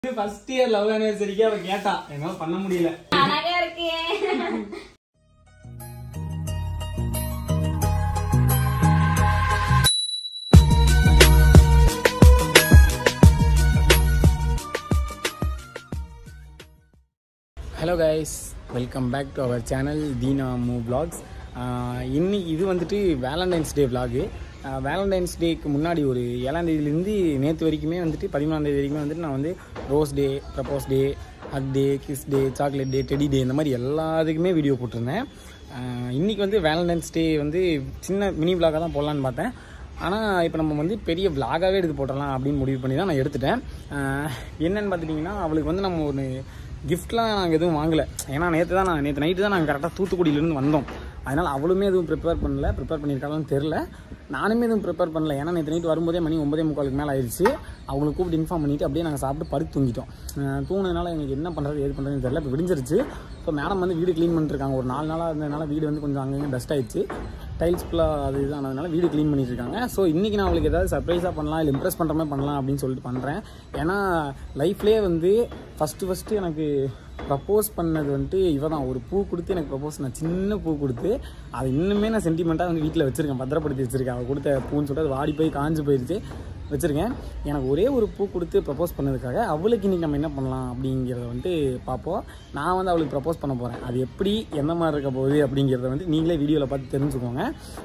First year love ஆனிவர்சரிக்கு அவ கேட்டா என்னால பண்ண முடியல அழகா இருக்கே hello guys welcome back to our channel Deena மூ பிளாக்ஸ் இன்னைக்கு இது வந்துட்டு வேலண்டைன்ஸ் டே விலாகு வேலண்டைன்ஸ் டேக்கு முன்னாடி ஒரு ஏழாம் தேதியிலேருந்து நேற்று வரைக்குமே வந்துட்டு பதிமூணாம் தேதி வரைக்குமே வந்துட்டு நான் வந்து rose day propose day hug day kiss day chocolate day teddy day இந்த மாதிரி எல்லாத்துக்குமே வீடியோ போட்டிருந்தேன் ஆஹ் இன்னைக்கு வந்து வேலண்டைன்ஸ் டே வந்து சின்ன மினி விலாகாக தான் போடலான்னு பார்த்தேன் ஆனால் இப்போ நம்ம வந்து பெரிய விலாகாகவே எடுத்து போட்டுடலாம் அப்படின்னு முடிவு பண்ணி தான் நான் எடுத்துட்டேன் ஆஹ் என்னன்னு பார்த்துட்டிங்கன்னா அவளுக்கு வந்து நம்ம ஒரு கிஃப்ட்லாம் நாங்கள் எதுவும் வாங்கலை ஏன்னா நேற்று தான் நான் நேற்று நைட்டு தான் நாங்கள் கரெக்டாக தூத்துக்குடியிலேருந்து வந்தோம் அதனால் அவளுமே எதுவும் ப்ரிப்பேர் பண்ணல ப்ரிப்பேர் பண்ணியிருக்காங்கன்னு தெரில நானுமே எதுவும் ப்ரிப்பேர் பண்ணல ஏன்னா நேற்று நைட்டு வரும்போதே மணி ஒன்பதே முக்காலுக்கு மேலே ஆயிடுச்சு அவங்களுக்கு கூப்பிட்டு இன்ஃபார்ம் பண்ணிவிட்டு அப்படியே நாங்கள் சாப்பிட்டு படுத்து தூங்கிட்டோம் ஆஹ் தூங்கினதுனால எனக்கு என்ன பண்ணுறது ஏது பண்ணுறதுன்னு தெரியல இப்போ விடிஞ்சிருச்சு ஸோ மேடம் வந்து வீடு க்ளீன் பண்ணிருக்காங்க ஒரு நாலு நாளாக இருந்ததுனால வீடு வந்து கொஞ்சம் அங்கங்கே டஸ்ட் ஆயிடுச்சு டைல்ஸ் ஃபுல்லாக அது இது ஆனதுனால வீடு க்ளீன் பண்ணிட்டு இருக்காங்க ஸோ இன்றைக்கி நான் அவளுக்கு ஏதாவது சர்ப்ரைஸாக பண்ணலாம் இல்லை இம்ப்ரெஸ் பண்ணுற மாதிரி பண்ணலாம் அப்படின்னு சொல்லிட்டு பண்ணுறேன் ஏன்னா லைஃப்லேயே வந்து ஃபஸ்ட்டு ஃபஸ்ட்டு எனக்கு ப்ரப்போஸ் பண்ணது வந்துட்டு இவ தான் ஒரு பூ கொடுத்து எனக்கு ப்ரப்போஸ் நான் சின்ன பூ கொடுத்து அதை இன்னுமே நான் சென்டிமெண்ட்டாக வந்து வீட்டில் வச்சுருக்கேன் பத்திரப்படுத்தி வச்சுருக்கேன் அவள் கொடுத்த பூன்னு சொல்லிட்டு அது வாடி போய் காஞ்சு போயிடுச்சு வச்சுருக்கேன் எனக்கு ஒரே ஒரு பூ கொடுத்து ப்ரப்போஸ் பண்ணதுக்காக அவளுக்கு இன்றைக்கி நம்ம என்ன பண்ணலாம் அப்படிங்கிறத வந்துட்டு பார்ப்போம் நான் வந்து அவளுக்கு ப்ரப்போஸ் பண்ண போகிறேன் அது எப்படி எந்த மாதிரி இருக்க போகுது அப்படிங்கிறத வந்து நீங்களே வீடியோவில் பார்த்து தெரிஞ்சுக்கோங்க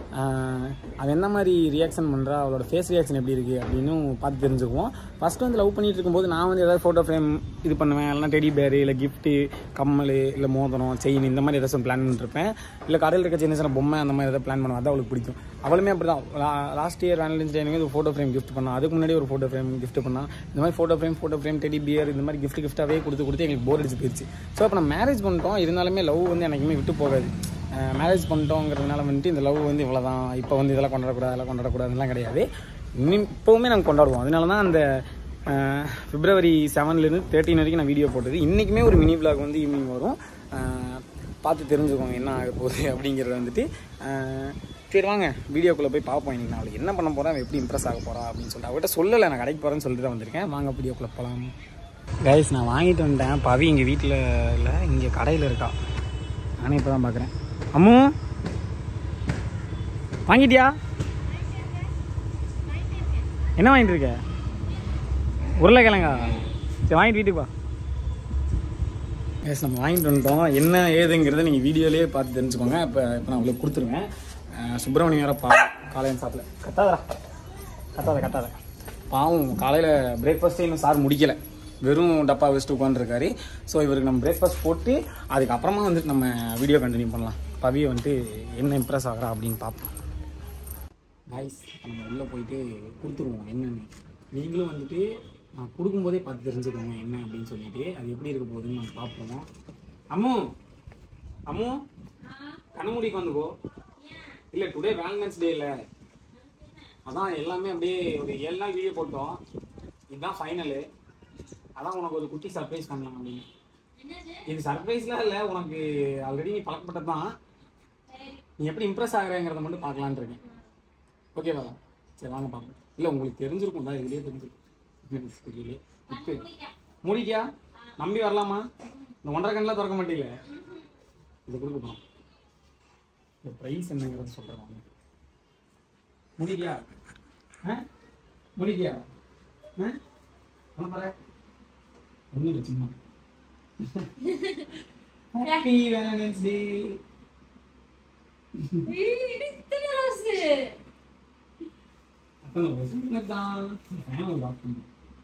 ஆஹ் அவள் என்ன மாதிரி ரியாக்ஷன் பண்ணுறா அவளோட ஃபேஸ் ரியாக்ஷன் எப்படி இருக்குது அப்படின்னு பார்த்து தெரிஞ்சுக்குவோம் ஃபஸ்ட்டு வந்து லவ் பண்ணிட்டு இருக்கும்போது நான் வந்து ஏதாவது ஃபோட்டோ ஃப்ரேம் இது பண்ணுவேன் இல்லைனா டெடி பேரு இல்லை கிஃப்ட்டு கம்மல் இல்லை மோதிரம் செயின் இந்த மாதிரி ஏதாச்சும் பிளான் பண்ணிருப்பேன் இல்லை கடையில் இருக்க சின்ன சின்ன பொம்மை அந்த மாதிரி ஏதாவது பிளான் பண்ணுவேன் அதான் அவளுக்கு பிடிக்கும் அவளுமே அப்படி தான் லாஸ்ட் இயர் வேலண்டைன்ஸ் டே ஒரு ஃபோட்டோ ஃப்ரேம் gift பண்ணா அதுக்கு முன்னாடி ஒரு ஃபோட்டோ ஃப்ரேம் gift பண்ணா இந்த மாதிரி photo frame photo frame teddy bear இந்த மாதிரி gift கிஃப்ட்டாகவே கொடுத்து கொடுத்து எங்களுக்கு போர் அடிச்சு போயிடுச்சு ஸோ அப்போ நான் மேரேஜ் பண்ணிட்டோம் இருந்தாலுமே லவ் வந்து எனக்குமே விட்டு போகாது மேரேஜ் பண்ணிட்டோங்கிறதுனால வந்துட்டு இந்த லவ் வந்து இவ்வளோ தான் இப்போ வந்து இதெல்லாம் கொண்டாடக்கூடாது அதெல்லாம் கொண்டாடக்கூடாதுலாம் கிடையாது இன்னும் இப்போவுமே நாங்கள் கொண்டாடுவோம் அதனால தான் அந்த அஹ், பிப்ரவரி செவன்லேருந்து தேர்ட்டின் வரைக்கும் நான் வீடியோ போட்டது இன்றைக்குமே ஒரு மினி vlog வந்து ஈவினிங் வரும் அஹ், பார்த்து தெரிஞ்சுக்கோங்க என்ன ஆக போகுது அப்படிங்கிறத வந்துட்டு அஹ், சரி வாங்க வீடியோக்குள்ளே போய் பார்ப்போம் இன்னைக்கு நான் அவளுக்கு என்ன பண்ண போகிறேன் அவள் எப்படி இம்ப்ரெஸ் ஆக போகிறா அப்படின்னு சொல்லிட்டு அவகிட்ட சொல்லலை நான் கடைக்கு போகிறேன்னு சொல்லிட்டு தான் வந்திருக்கேன் வாங்க வீடியோக்குள்ளே போகலாம் கைஸ் நான் வாங்கிட்டு வந்துட்டேன் பவி இங்கே வீட்டில் இல்லை இங்கே கடையில் இருக்கா நானே இப்போ தான் பார்க்குறேன் அம்மு வாங்கிட்டியா என்ன வாங்கிட்டு இருக்க உருளைக்கிழங்கா சரி வாங்கிட்டு வீட்டுக்கு வா எஸ் நம்ம வாங்கிட்டு வந்துட்டோம் என்ன ஏதுங்கிறத நீங்கள் வீடியோலேயே பார்த்து தெரிஞ்சுக்கோங்க இப்போ இப்போ நான் உங்களுக்கு கொடுத்துருவேன் அஹ் சுப்பிரமணியம் வேறு பா காலையில் சாப்பிடல கத்தாதடா கத்தாத கத்தாத பாவம் காலையில் பிரேக்ஃபாஸ்ட்டே இன்னும் சார் முடிக்கலை வெறும் டப்பா வச்சுட்டு உட்காந்துருக்காரு ஸோ இவருக்கு நம்ம பிரேக்ஃபாஸ்ட் போட்டு அதுக்கப்புறமா வந்துட்டு நம்ம வீடியோ கண்டினியூ பண்ணலாம் பவியை வந்துட்டு என்ன இம்ப்ரெஸ் ஆகிறா அப்படின்னு பார்ப்போம் கைஸ் நம்ம உள்ளே போயிட்டு கொடுத்துருவோம் என்னென்னு நீங்களும் வந்துட்டு நான் கொடுக்கும்போதே பார்த்து தெரிஞ்சுக்கோங்க என்ன அப்படின்னு சொல்லிட்டு அது எப்படி இருக்க போகுதுன்னு நம்ம பார்ப்போம் அம்மு அம்மு கண்ணமுடிக்கு வந்துக்கோ இல்லை டுடே வேலண்டைன்ஸ் டே இல்லை அதான் எல்லாமே அப்படியே ஒரு ஏழு நாள் வீடியோ போட்டோம் இதுதான் ஃபைனலு அதான் உனக்கு ஒரு குட்டி சர்ப்ரைஸ் பண்ணலாம் அப்படின்னு இது சர்ப்ரைஸ்லாம் இல்லை உனக்கு ஆல்ரெடி நீ பழக்கப்பட்டது தான் நீ எப்படி இம்ப்ரெஸ் ஆகுறேங்கிறத மட்டும் பார்க்கலான்னு இருக்கேன் ஓகேவா சரி வாங்க பார்ப்போம் இல்லை உங்களுக்கு தெரிஞ்சிருக்கும் தான் இதுலேயே தெரிஞ்சிருக்கும் எனக்கு தெரியல இப்போ மூடிட்டியா நம்பி வரலாமா இந்த ஒன்றரை கண்ணில் திறக்க மாட்டீங்களே இதை கொடுக்க போகிறோம் இந்த ப்ரைஸ் என்னங்கிறத சொல்கிறேன் வாங்க முடிக்கியா ஆ முடிக்கியா ஆ பண்ண பாரு ஒன்றும் இல்லை சும்மா ஹாப்பி வேலண்டைன்ஸ் டே இத்தனை ரோஸு. அத்தனை வருஷம் தான் ஃபேமிலி பார்க்கணும்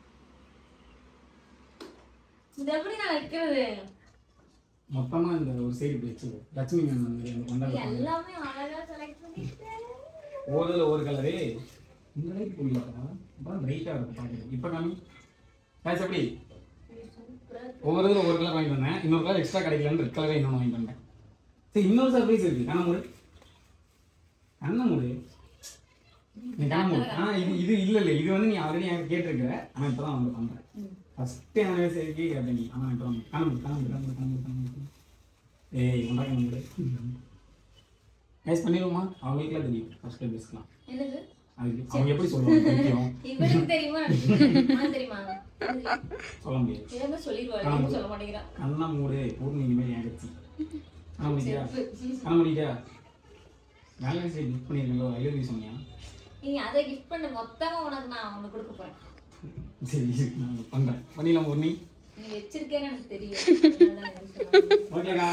இது எப்படி நான் வைக்கிறது மொத்தமா இந்த ஒரு சைடு இப்படி வச்சு லட்சுமி மேம் வந்து எனக்கு கொண்டாடுறாங்க எல்லாமே அழகா செலக்ட் பண்ணிட்டேன் ஓரில் ஒரு கலரு இந்த லைட் போடலாம் அப்புறம் பிரைட்டாக இருக்கும் பார்க்குறது இப்போ காமி கேஸ் எப்படி ஒவ்வொரு இதில் ஒரு கலர் வாங்கிட்டு வந்தேன் இன்னொரு கலர் எக்ஸ்ட்ரா கிடைக்கலன்னு ரெட் கலரே இன்னொன்று வாங்கிட்டு வந்தேன் சரி இன்னொரு சர்ப்ரைஸ் இருக்கு கண்ண மூடு கண்ண மூடு நீ கண்ண மூடு ஆ இது இது இல்லை இல்லை இது வந்து நீ ஆல்ரெடி எனக்கு கேட்டிருக்கிற ஆனால் இப்போ தான் வந்து பண்ணுறேன் ஃபஸ்ட்டு ஆனிவர்சரிக்கு அப்படின்னு ஆனால் இப்போ வந்து கண்ண மூடு கண்ண மூடு கண்ண மூடு கண்ண மூடு கண்ண மூடு ஏய் ஒன்றா கண்ண மூடு கைஸ் பண்ணிடுவோமா அவங்களுக்குலாம் தெரியும் ஃபர்ஸ்ட் பேசலாம் என்னது அது அவங்க எப்படி சொல்லுவாங்க பிடிக்கும் இவனுக்கு தெரியுமா உனக்கு தெரியுமா சொல்ல முடியாது இவங்க சொல்லிடுவாரு இவங்க சொல்ல மாட்டேங்கிறான் கண்ணா மூடு பூர்ணி இனிமேல் என் கட்சி கண்ண முடிக்கியா கண்ண முடிக்கியா வேலன்ஸ் டே கிஃப்ட் பண்ணியிருக்கீங்களோ ஐ லவ் யூ சொன்னியா நீ அதை கிஃப்ட் பண்ண மொத்தமா உனக்கு நான் உனக்கு கொடுக்க போறேன் சரி நான் பண்றேன் பண்ணிடலாம் பூர்ணி நீ வச்சிருக்கேன்னு எனக்கு தெரியும் அதனால தான் எனக்கு சொன்னேன். ஓகேடா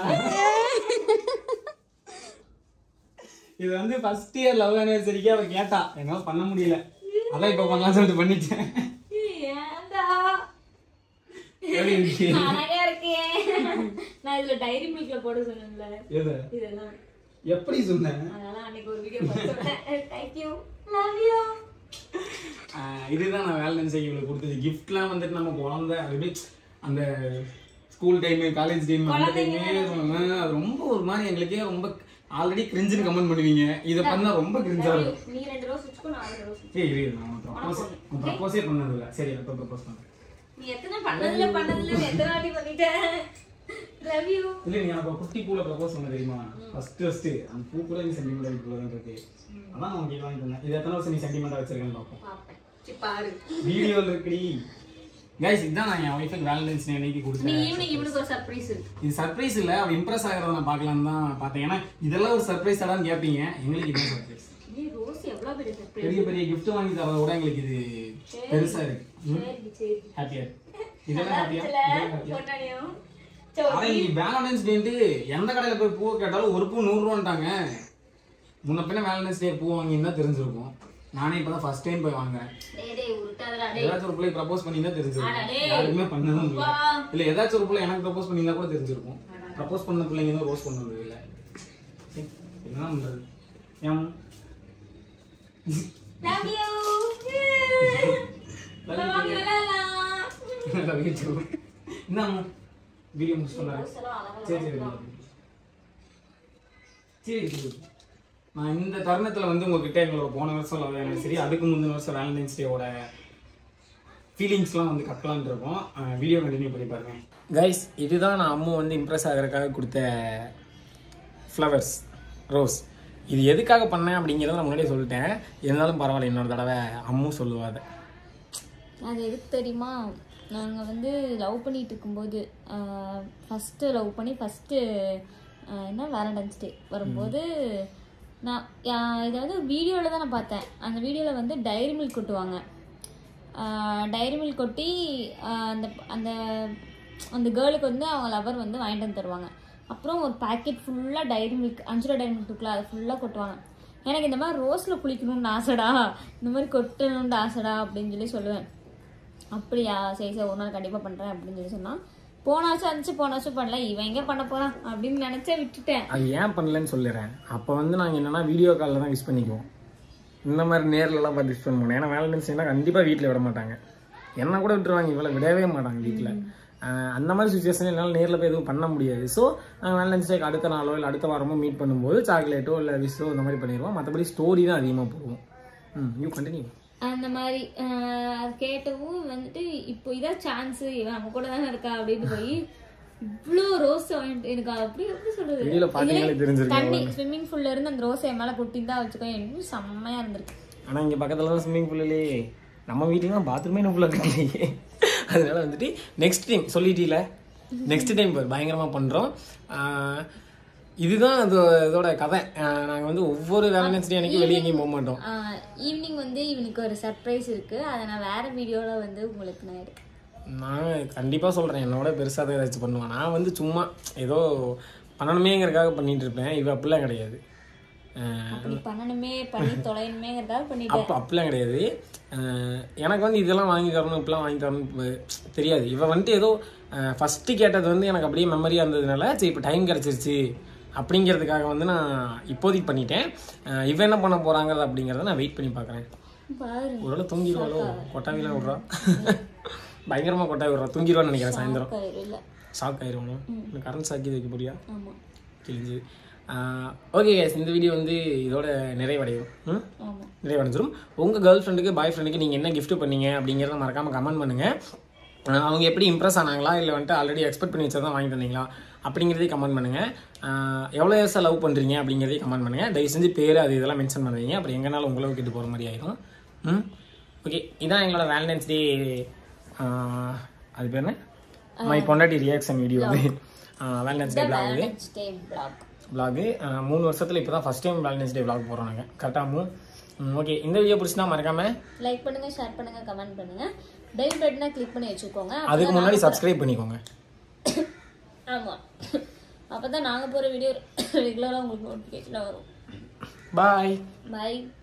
இது வந்து ஃபர்ஸ்ட் இயர் லவ் ஆனிவர்சரிக்கே அவ கேட்டா என்னால பண்ண முடியல அதான் இப்ப பண்ணலாம் சொல்லிட்டு பண்ணிட்டேன் ஏன்டா எப்படி இருக்கு? அழகா இருக்கேன் நான் இதுல டைரி மில்க்ல போட சொன்னேன்ல எது இதெல்லாம் எப்படி சொன்னேன் அதனால அன்னைக்கு ஒரு வீடியோ பார்த்து சொன்னேன் தேங்க்யூ லவ் யூ ஆஹ் இதுதான் நான் வேலன்ஸ் டே இவளுக்கு கொடுத்தது கிஃப்ட்லாம் வந்துட்டு நம்ம குழந்தை அப்படி அந்த ஸ்கூல் டைம் காலேஜ் டைம் அந்த டைமே அது ரொம்ப ஒரு மாதிரி எங்களுக்கே ரொம்ப ஆல்ரெடி கிரிஞ்சுன்னு கமெண்ட் பண்ணுவீங்க இதை பண்ணா ரொம்ப கிரிஞ்சா இருக்கும் நீ ரெண்டு ரோஸ் வச்சுக்கோ நான் ரெண்டு ரோஸ் ஏய் இரு, இரு, நான் ப்ரப்போஸ் ப்ரப்போஸே பண்ணது இல்லை சரி அப்போ ப்ரப்போஸ் பண்ணுறேன் நீ எத்தனை பண்ணதுல பண்ணதுல நீ எத்தனை வாட்டி பண்ணிட்ட லவ் யூ இல்லை நீ எனக்கு ஒரு குட்டி பூல ப்ரப்போஸ் பண்ண தெரியுமா ஃபர்ஸ்ட் ஃபர்ஸ்ட் அந்த பூ கூட நீ சென்டிமெண்டல் பூல தான் இருக்கு அதான் நான் உங்களுக்கு வாங்கி தந்தேன் இது எத்தனை வருஷம் நீ சென்டிமெண்டா வச்சிருக்கேன்னு பார்ப்போம் பாப்பேன் சரி, பாரு வீடியோவில் இருக்குடி கைஸ் இதுதான் நான் என் ஒய்ஃபுக்கு வேலண்டைன்ஸ் டே அன்னைக்கு நீ கொடுத்தேன் ஈவினிங் இவனுக்கு ஒரு சர்ப்ரைஸ் இருக்கு இது சர்ப்ரைஸ் இல்ல அவ இம்ப்ரெஸ் ஆகிறத நான் பார்க்கலான்னு தான் பார்த்தேன் ஏன்னா இதெல்லாம் ஒரு சர்ப்ரைஸ் அதான் கேட்பீங்க எங்களுக்கு இது சர்ப்ரைஸ் நீ ரோஸ் எவ்வளவு பெரிய சர்ப்ரைஸ் பெரிய பெரிய கிஃப்ட் வாங்கி தரத விட எங்களுக்கு இது பெருசா இருக்கு சரி சரி ஹாப்பியா இதெல்லாம் ஹாப்பியா இதுல இதெல்லாம் ஹாப்பியா போட்டானியும் அதான் நீ வேலண்டைன்ஸ் டேன்ட்டு எந்த கடையில போய் பூ கேட்டாலும் ஒரு பூ நூறுரூவான்ட்டாங்க முன்ன பின்ன வேலண்டைன்ஸ் டே பூ வாங்கியிருந்தா தெரிஞ்சிருக்கும் நானே இப்பதான் ஃபர்ஸ்ட் டைம் போய் வாங்குறேன் டேய் டேய் உருட்டாதடா டேய் ஏதாச்சும் ஒரு பிள்ளை ப்ரப்போஸ் பண்ணியிருந்தா அட தெரிஞ்சிருக்கும் டேய். யாருக்குமே பண்ணதும் இல்லை வா. இல்ல ஏதாச்சும் ஒரு பிள்ளை எனக்கு ப்ரப்போஸ் பண்ணியிருந்தா கூட தெரிஞ்சிருக்கும் ப்ரப்போஸ் பண்ண பிள்ளைங்க தான் ரோஸ் பண்ணது இல்லை சரி, என்ன பண்றது ஏன் லவ் யூ வாங்க விளையாடலாம் வீட்டு என்ன வீடியோ முடிச்சு பண்ணாரு ரோஸ் எல்லாம் அழகா சரி சரி சரி சரி நான் இந்த தருணத்தில் வந்து உங்ககிட்ட எங்களோட போன வருஷம் லவ் ஆனிவர்சரி அதுக்கு முந்தின வருஷம் வேலண்டைன்ஸ் டேவோட ஃபீலிங்ஸ்லாம் வந்து கட்டலான் இருக்கோம் வீடியோ கண்டினியூ பண்ணி பாருங்க கைஸ் இதுதான் நான் அம்மு வந்து இம்ப்ரெஸ் ஆகிறதுக்காக கொடுத்த ஃப்ளவர்ஸ் ரோஸ் இது எதுக்காக பண்ணேன் அப்படிங்கிறத நான் முன்னாடியே சொல்லிட்டேன் இருந்தாலும் பரவாயில்ல இன்னொரு தடவை அம்மு சொல்லுவாத அது எதுக்கு தெரியுமா நாங்கள் வந்து லவ் பண்ணிட்டு இருக்கும்போது ஃபஸ்ட்டு லவ் பண்ணி ஃபஸ்ட்டு என்ன வேலண்டைன்ஸ் டே வரும்போது நான் யா- இதை வந்து வீடியோவில் தான் நான் பார்த்தேன் அந்த வீடியோவில் வந்து டைரி மில்க் கொட்டுவாங்க டைரி மில்க் கொட்டி ஆஹ் அந்த அந்த அந்த கேர்ளுக்கு வந்து அவங்க லவர் வந்து வாங்கிட்டு வந்து தருவாங்க அப்புறம் ஒரு பாக்கெட் ஃபுல்லாக டைரி மில்க் அஞ்சு ரூபா டைரி மில்க் இருக்குல்ல அது ஃபுல்லாக கொட்டுவாங்க எனக்கு இந்த மாதிரி ரோஸில் குளிக்கணும்னு ஆசைடா இந்த மாதிரி கொட்டணும்னு ஆசைடா அப்படின்னு சொல்லி சொல்லுவேன் அப்படியா சரி சரி ஒரு நாள் கண்டிப்பாக பண்ணுறேன் அப்படின்னு சொல்லி சொன்னான் போன வருஷம் இருந்துச்சு போன வருஷம் பண்ணல இவன் எங்கே பண்ண போகிறான் அப்படின்னு நினச்சே விட்டுட்டேன் அது ஏன் பண்ணலன்னு சொல்லிடுறேன் அப்போ வந்து நாங்கள் என்னன்னா வீடியோ காலில் தான் விஷ் பண்ணிக்குவோம் இந்த மாதிரி நேர்லலாம் பார்த்து விஷ் பண்ண முடியும் ஏன்னா வேலண்டைன்ஸ் டேனா கண்டிப்பாக வீட்டில் விட மாட்டாங்க என்ன கூட விட்டுருவாங்க இவ்வளோ விடவே மாட்டாங்க வீட்டில் அந்த மாதிரி சுச்சுவேஷன் என்னால் நேரில் போய் எதுவும் பண்ண முடியாது ஸோ நாங்கள் வேலண்டைன்ஸ் டேக்கு அடுத்த நாளோ இல்லை அடுத்த வாரமோ மீட் பண்ணும்போது சாக்லேட்டோ இல்லை விஷ்ஷோ இந்த மாதிரி பண்ணிடுவோம் மற்றபடி ஸ்டோரி தான் அதிகமாக போடுவோம் ம் யூ கண்டினியூ அந்த மாதிரி ஆஹ் அது கேட்டவும் வந்துட்டு இப்போ இதான் சான்ஸ் இவன் நம்ம கூட தானே இருக்கா அப்படின்னு போய் இவ்வளோ ரோஸ் வாங்கிட்டு எனக்கு அப்படி எப்படி சொல்றது வீடியோல பார்த்தீங்களே தெரிஞ்சிருக்கும் தண்ணி ஸ்விம்மிங் பூல்ல இருந்து அந்த ரோஸ் என் மேல கொட்டிருந்தா வச்சுக்கோ இன்னும் செம்மையா இருந்திருக்கு ஆனால் இங்கே பக்கத்தில் தான் ஸ்விம்மிங் பூல் இல்லையே நம்ம வீட்டுக்கு பாத்ரூமே நம்ம கட்டலையே அதனால வந்துட்டு நெக்ஸ்ட் டைம் சொல்லிட்டீல நெக்ஸ்ட் டைம் பயங்கரமாக பண்ணுறோம் இதுதான் அது இதோட கதை நாங்கள் வந்து ஒவ்வொரு வேலன்ஸ் டே அன்னைக்கு வெளியே எங்கேயும் போக மாட்டோம் ஈவினிங் வந்து இவனுக்கு ஒரு சர்ப்ரைஸ் இருக்கு அதை நான் வேற வீடியோல வந்து உங்களுக்கு நான் எடுக்கிறேன் நான் கண்டிப்பாக சொல்கிறேன் என்னோட பெருசாக தான் ஏதாச்சும் பண்ணுவேன் நான் வந்து சும்மா ஏதோ பண்ணணுமேங்கிறதுக்காக பண்ணிட்டு இருப்பேன் இது அப்படிலாம் கிடையாது அஹ் அப்படி பண்ணணுமே பண்ணி தொலையணுமேங்கிறதால பண்ணிட்டேன் அப்போ அப்படிலாம் கிடையாது அஹ் எனக்கு வந்து இதெல்லாம் வாங்கி தரணும் இப்படிலாம் வாங்கி தரணும் இப்ப தெரியாது இவ வந்துட்டு ஏதோ ஃபஸ்ட்டு கேட்டது வந்து எனக்கு அப்படியே மெமரியாக இருந்ததுனால சரி இப்போ டைம் கிடச்சிருச்சு அப்படிங்கிறதுக்காக வந்து நான் இப்போதைக்கு பண்ணிட்டேன் அஹ் இவ என்ன பண்ண போகிறாங்கிறது அப்படிங்கிறத நான் வெயிட் பண்ணி பார்க்குறேன் பாரு ஒருவேளை தூங்கிடுவாளோ கொட்டாவிலாம் விட்றா பயங்கரமாக கொட்டாவி விட்றா தூங்கிடுவான்னு நினைக்கிறேன் சாயந்தரம் கயிறு இல்ல ஷாக் ஆயிரும் கரண்ட் சாக்கி வைக்க போறியா ஆமா கிழிஞ்சு ஓகே கேஸ் இந்த வீடியோ வந்து இதோட நிறைவடையும் ம் ஆமா நிறைவடைஞ்சிரும் உங்கள் கேர்ள் ஃப்ரெண்டுக்கு பாய் ஃப்ரெண்டுக்கு நீங்கள் என்ன gift பண்ணீங்க அப்படிங்கிறத மறக்காமல் கமெண்ட் பண்ணுங்கள் அவங்க எப்படி இம்ப்ரெஸ் ஆனாங்களா இல்லை வந்துட்டு ஆல்ரெடி எக்ஸ்பெக்ட் பண்ணி வச்சதான் வாங்கி தந்தீங்களா அப்படிங்கிறதையும் கமெண்ட் பண்ணுங்கள் எவ்வளோ இயர்ஸாக லவ் பண்ணுறீங்க அப்படிங்கிறதையும் கமெண்ட் பண்ணுங்கள் தயவு செஞ்சு பேர் அது இதெல்லாம் மென்ஷன் பண்ணுவீங்க அப்புறம் எங்கனாலும் உங்களை விட்டு போகிற மாதிரி ஆயிடும் ம் ஓகே இதான் எங்களோட வேலண்டைன்ஸ் டே அது பேர் என்ன மை பொண்டாட்டி ரியாக்ஷன் வீடியோ வந்து வேலண்டைன்ஸ் டே vlog இது வேலண்டைன்ஸ் டே vlog விலாகு மூணு வருஷத்தில் இப்போ தான் first time valentine's day vlog போகிறோம் நாங்கள் கரெக்டாக ஓகே இந்த வீடியோ பிடிச்சினா மறக்காமல் லைக் பண்ணுங்க ஷேர் பண்ணுங்க கமெண்ட் பண்ணுங்க பெல் பட்டனை கிளிக் பண்ணி வச்சுக்கோங்க அதுக்கு முன்னாடி சப்ஸ்கிரைப் பண்ணிக்கோங்க ஆமா அப்பதான் நாங்க போற வீடியோ ரெகுலரா உங்களுக்கு நோட்டிஃபிகேஷன் வரும் பாய் பை